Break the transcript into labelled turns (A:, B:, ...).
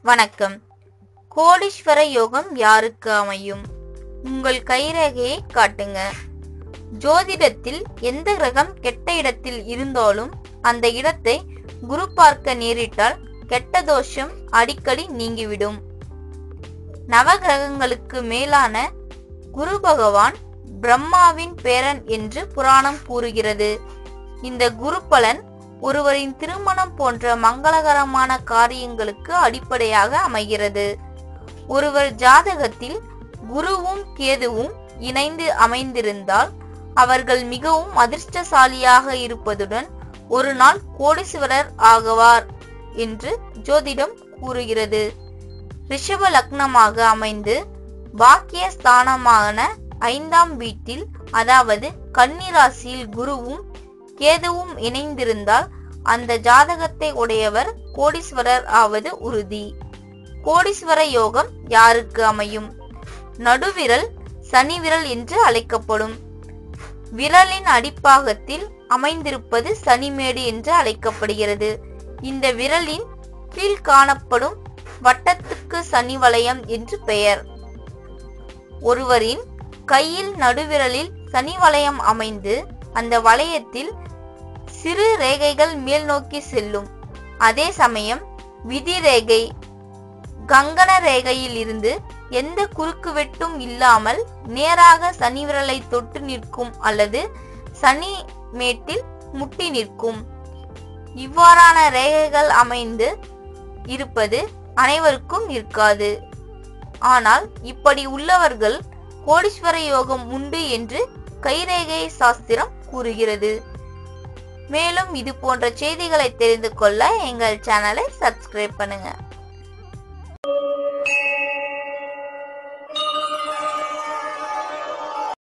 A: வணக்கம் கோடீஸ்வர யோகம் யாருக்கு அமையும் உங்கள் கைரேகையை காட்டுங்க ஜோதிடத்தில் எந்த கிரகம் கெட்ட இடத்தில் இருந்தாலும் அந்த இடத்தை குரு பார்க்க நேரிட்டால் கெட்ட தோஷம் அடிக்கடி நீங்கிவிடும் நவகிரகங்களுக்கு மேலான குரு பகவான் பிரம்மாவின் பேரன் என்று புராணம் கூறுகிறது இந்த குரு பலன் ஒருவரின் திருமணம் போன்ற மங்களகரமான காரியங்களுக்கு அடிப்படையாக அமைகிறது ஒருவர் ஜாதகத்தில் குருவும் கேதுவும் இணைந்து அமைந்திருந்தால் அவர்கள் மிகவும் அதிர்ஷ்டசாலியாக இருப்பதுடன் ஒரு நாள் கோடீஸ்வரர் ஆகுவார் என்று ஜோதிடம் கூறுகிறது ரிஷப லக்னமாக அமைந்து பாக்கிய ஸ்தானமான ஐந்தாம் வீட்டில் அதாவது கன்னிராசியில் குருவும் கேதுவும் இணைந்திருந்தால் அந்த ஜாதகத்தை உடையவர் கோடீஸ்வரர் ஆவது உறுதி கோடீஸ்வர யோகம் யாருக்கு அமையும் நடுவிரல் சனி விரல் என்று அழைக்கப்படும் விரலின் அடிப்பாகத்தில் அமைந்திருப்பது சனிமேடு என்று அழைக்கப்படுகிறது இந்த விரலின் கீழ் காணப்படும் வட்டத்துக்கு சனி வளையம் என்று பெயர் ஒருவரின் கையில் நடுவிரலில் சனி வளையம் அமைந்து அந்த வளையத்தில் சிறு ரேகைகள் மேல் நோக்கி செல்லும் அதே சமயம் விதி ரேகை கங்கண ரேகையில் இருந்து எந்த குறுக்கு வெட்டும் இல்லாமல் நேராக சனி விரலை தொட்டு நிற்கும் அல்லது சனி மேட்டில் முட்டி நிற்கும் இவ்வாறான ரேகைகள் அமைந்து இருப்பது அனைவருக்கும் இருக்காது ஆனால் இப்படி உள்ளவர்கள் கோடீஸ்வர யோகம் உண்டு என்று கைரேகை சாஸ்திரம் கூறுகிறது மேலும் இது போன்ற செய்திகளை தெரிந்து கொள்ள எங்கள் சேனலை சப்ஸ்கிரைப் பண்ணுங்க